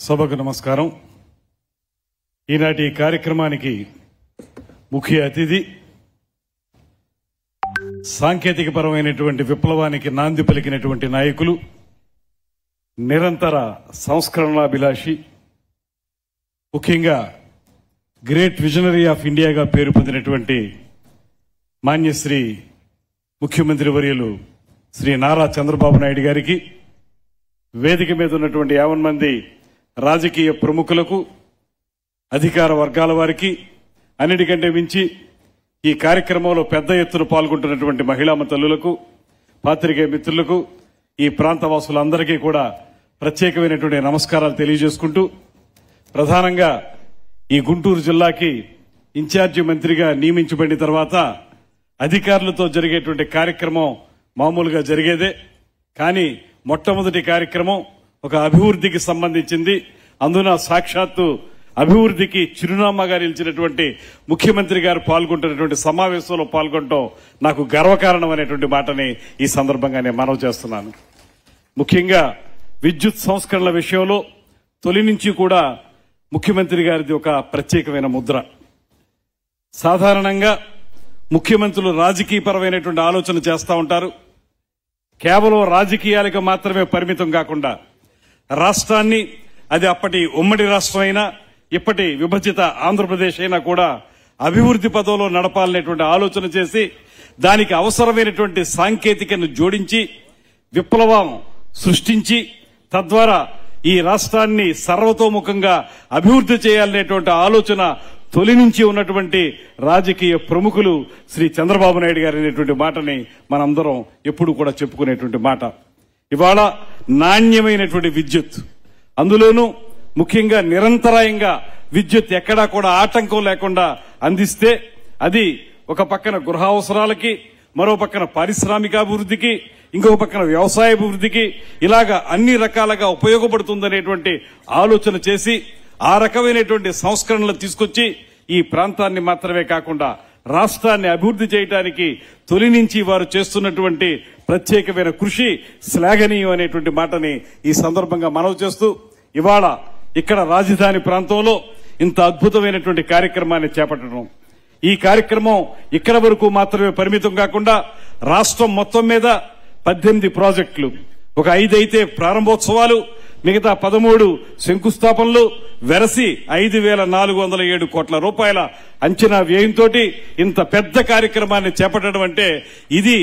సభకు నమస్కారం ఈనాటి ఈ కార్యక్రమానికి ముఖ్య అతిథి సాంకేతికపరమైనటువంటి విప్లవానికి నాంది పలికినటువంటి నాయకులు నిరంతర సంస్కరణాభిలాషి ముఖ్యంగా గ్రేట్ విజనరీ ఆఫ్ ఇండియాగా పేరు పొందినటువంటి మాన్యశ్రీ ముఖ్యమంత్రి వర్యులు శ్రీ నారా చంద్రబాబు నాయుడు గారికి వేదిక మీద ఉన్నటువంటి యావన్ మంది రాజకీయ ప్రముఖులకు అధికార వర్గాల వారికి అన్నిటికంటే మించి ఈ కార్యక్రమంలో పెద్ద ఎత్తున పాల్గొంటున్నటువంటి మహిళా తల్లులకు పాత్రికేయ మిత్రులకు ఈ ప్రాంత వాసులందరికీ కూడా ప్రత్యేకమైనటువంటి నమస్కారాలు తెలియజేసుకుంటూ ప్రధానంగా ఈ గుంటూరు జిల్లాకి ఇన్ఛార్జి మంత్రిగా నియమించబడిన తర్వాత అధికారులతో జరిగేటువంటి కార్యక్రమం మామూలుగా జరిగేదే కానీ మొట్టమొదటి కార్యక్రమం ఒక అభివృద్ధికి సంబంధించింది అందున సాక్షాత్తు అభివృద్ధికి చిరునామాగా నిలిచినటువంటి ముఖ్యమంత్రి గారు పాల్గొంటున్నటువంటి సమావేశంలో పాల్గొనడం నాకు గర్వకారణం అనేటువంటి మాటని ఈ సందర్భంగా నేను మనవి చేస్తున్నాను ముఖ్యంగా విద్యుత్ సంస్కరణల విషయంలో తొలి నుంచి కూడా ముఖ్యమంత్రి గారిది ఒక ప్రత్యేకమైన ముద్ర సాధారణంగా ముఖ్యమంత్రులు రాజకీయపరమైనటువంటి ఆలోచన చేస్తూ ఉంటారు కేవలం రాజకీయాలకు మాత్రమే పరిమితం కాకుండా రాష్ట్రాన్ని అది అప్పటి ఉమ్మడి రాష్ట్రం అయినా ఇప్పటి విభజిత ఆంధ్రప్రదేశ్ అయినా కూడా అభివృద్ధి పదంలో నడపాలనేటువంటి ఆలోచన చేసి దానికి అవసరమైనటువంటి సాంకేతికను జోడించి విప్లవం సృష్టించి తద్వారా ఈ రాష్ట్రాన్ని సర్వతోముఖంగా అభివృద్ధి చేయాలనేటువంటి ఆలోచన తొలి నుంచి ఉన్నటువంటి రాజకీయ ప్రముఖులు శ్రీ చంద్రబాబు నాయుడు గారు అనేటువంటి మాటని మనందరం ఎప్పుడు కూడా చెప్పుకునేటువంటి మాట ఇవాళ నాణ్యమైనటువంటి విద్యుత్ అందులోనూ ముఖ్యంగా నిరంతరాయంగా విద్యుత్ ఎక్కడా కూడా ఆటంకం లేకుండా అందిస్తే అది ఒక పక్కన గృహ అవసరాలకి మరో పక్కన పారిశ్రామికాభివృద్ధికి ఇంకో పక్కన వ్యవసాయ అభివృద్ధికి ఇలాగా అన్ని రకాలుగా ఉపయోగపడుతుందనేటువంటి ఆలోచన చేసి ఆ రకమైనటువంటి సంస్కరణలు తీసుకొచ్చి ఈ ప్రాంతాన్ని మాత్రమే కాకుండా రాష్ట్రాన్ని అభివృద్ధి చేయడానికి తొలి నుంచి వారు చేస్తున్నటువంటి ప్రత్యేకమైన కృషి శ్లాఘనీయం అనేటువంటి మాటని ఈ సందర్భంగా మనవి చేస్తూ ఇవాళ ఇక్కడ రాజధాని ప్రాంతంలో ఇంత అద్భుతమైనటువంటి కార్యక్రమాన్ని చేపట్టడం ఈ కార్యక్రమం ఇక్కడ వరకు మాత్రమే పరిమితం కాకుండా రాష్ట్రం మొత్తం మీద పద్దెనిమిది ప్రాజెక్టులు ఒక ఐదు అయితే ప్రారంభోత్సవాలు మిగతా పదమూడు శంకుస్థాపనలు వెరసి ఐదు వేల నాలుగు వందల ఏడు కోట్ల రూపాయల అంచనా వ్యయంతో ఇంత పెద్ద కార్యక్రమాన్ని చేపట్టడం అంటే ఇది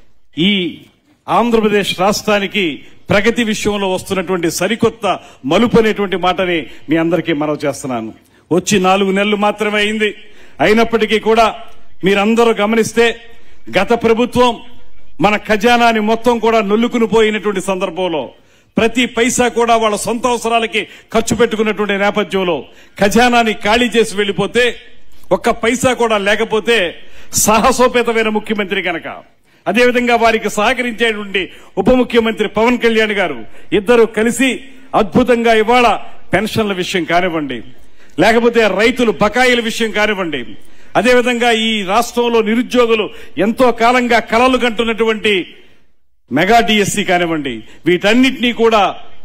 ఈ ఆంధ్రప్రదేశ్ రాష్ట్రానికి ప్రగతి విషయంలో వస్తున్నటువంటి సరికొత్త మలుపు అనేటువంటి మాటని మీ అందరికీ మనవి చేస్తున్నాను వచ్చి నాలుగు నెలలు మాత్రమే అయింది అయినప్పటికీ కూడా మీరందరూ గమనిస్తే గత ప్రభుత్వం మన ఖజానాని మొత్తం కూడా నొల్లుకుని పోయినటువంటి సందర్భంలో ప్రతి పైసా కూడా వాళ్ళ సొంత అవసరాలకి ఖర్చు పెట్టుకున్నటువంటి నేపథ్యంలో ఖజానాని ఖాళీ చేసి వెళ్లిపోతే ఒక్క పైసా కూడా లేకపోతే సాహసోపేతమైన ముఖ్యమంత్రి కనుక అదేవిధంగా వారికి సహకరించేటువంటి ఉప ముఖ్యమంత్రి పవన్ కళ్యాణ్ గారు ఇద్దరు కలిసి అద్భుతంగా ఇవాళ పెన్షన్ల విషయం కానివ్వండి లేకపోతే రైతులు బకాయిల విషయం కానివ్వండి అదేవిధంగా ఈ రాష్ట్రంలో నిరుద్యోగులు ఎంతో కాలంగా కలలు కంటున్నటువంటి మెగా డిఎస్సి కానివ్వండి వీటన్నిటినీ కూడా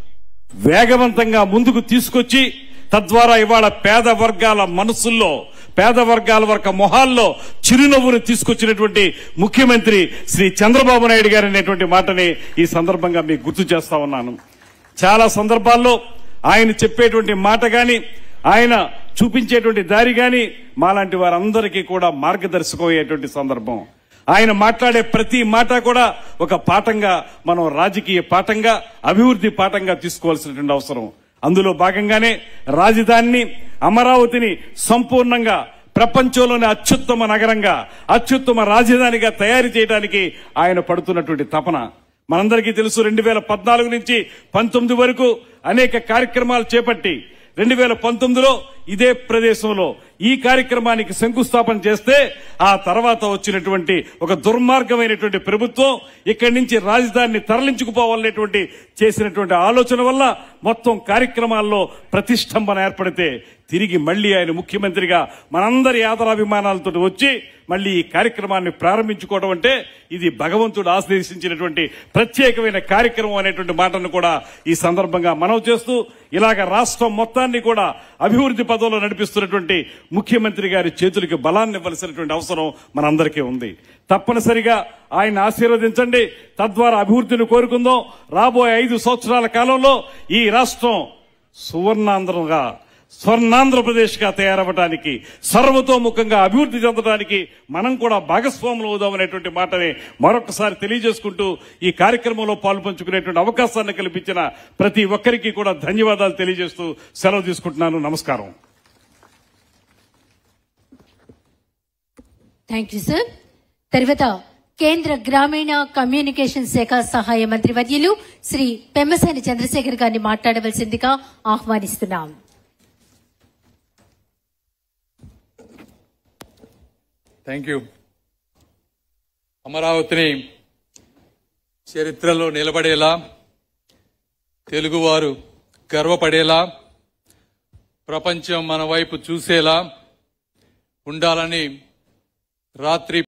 వేగవంతంగా ముందుకు తీసుకొచ్చి తద్వారా ఇవాళ పేద వర్గాల మనసుల్లో పేద వర్గాల వర్గ మొహాల్లో చిరునవ్వును తీసుకొచ్చినటువంటి ముఖ్యమంత్రి శ్రీ చంద్రబాబు నాయుడు గారు అనేటువంటి మాటని ఈ సందర్భంగా మీకు గుర్తు చేస్తా ఉన్నాను చాలా సందర్భాల్లో ఆయన చెప్పేటువంటి మాట గాని ఆయన చూపించేటువంటి దారి గాని మాలాంటి వారందరికీ కూడా మార్గదర్శకం అయ్యేటువంటి సందర్భం ఆయన మాట్లాడే ప్రతి మాట కూడా ఒక పాఠంగా మనం రాజకీయ పాఠంగా అభివృద్ధి పాఠంగా తీసుకోవాల్సినటువంటి అవసరం అందులో భాగంగానే రాజధానిని అమరావతిని సంపూర్ణంగా ప్రపంచంలోని అత్యుత్తమ నగరంగా అత్యుత్తమ రాజధానిగా తయారు చేయడానికి ఆయన పడుతున్నటువంటి తపన మనందరికీ తెలుసు రెండు వేల పద్నాలుగు నుంచి పంతొమ్మిది వరకు అనేక కార్యక్రమాలు చేపట్టి రెండు వేల పంతొమ్మిదిలో ఇదే ప్రదేశంలో ఈ కార్యక్రమానికి శంకుస్థాపన చేస్తే ఆ తర్వాత వచ్చినటువంటి ఒక దుర్మార్గమైనటువంటి ప్రభుత్వం ఇక్కడి నుంచి రాజధానిని తరలించుకుపోవాలనేటువంటి చేసినటువంటి ఆలోచన వల్ల మొత్తం కార్యక్రమాల్లో ప్రతిష్టంభన ఏర్పడితే తిరిగి మళ్లీ ఆయన ముఖ్యమంత్రిగా మనందరి ఆదరాభిమానాలతో వచ్చి మళ్లీ ఈ కార్యక్రమాన్ని ప్రారంభించుకోవడం అంటే ఇది భగవంతుడు ఆశ్లేషించినటువంటి ప్రత్యేకమైన కార్యక్రమం అనేటువంటి మాటను కూడా ఈ సందర్భంగా మనవి చేస్తూ ఇలాగ రాష్ట్రం మొత్తాన్ని కూడా అభివృద్ధి పదంలో నడిపిస్తున్నటువంటి ముఖ్యమంత్రి గారి చేతులకి బలాన్ని ఇవ్వాల్సినటువంటి అవసరం మనందరికీ ఉంది తప్పనిసరిగా ఆయన ఆశీర్వదించండి తద్వారా అభివృద్ధిని కోరుకుందాం రాబోయే ఐదు సంవత్సరాల కాలంలో ఈ రాష్ట్రం సువర్ణాంధ్రంగా స్వర్ణాంధ్రప్రదేశ్ గా తయారవడానికి సర్వతోముఖంగా అభివృద్ధి చెందడానికి మనం కూడా భాగస్వాములు అవుదాం అనేటువంటి మాటని మరొకసారి తెలియజేసుకుంటూ ఈ కార్యక్రమంలో పాల్పంచుకునేటువంటి అవకాశాన్ని కల్పించిన ప్రతి ఒక్కరికి కూడా ధన్యవాదాలు తెలియజేస్తూ సెలవు తీసుకుంటున్నాను నమస్కారం థ్యాంక్ యూ సార్ తర్వాత కేంద్ర గ్రామీణ కమ్యూనికేషన్ శాఖ సహాయ మంత్రి వర్యులు శ్రీ పెమ్మసాని చంద్రశేఖర్ గారిని మాట్లాడవలసిందిగా ఆహ్వానిస్తున్నాం థ్యాంక్ యూ అమరావతిని చరిత్రలో నిలబడేలా తెలుగువారు గర్వపడేలా ప్రపంచం మన వైపు చూసేలా ఉండాలని రాత్రి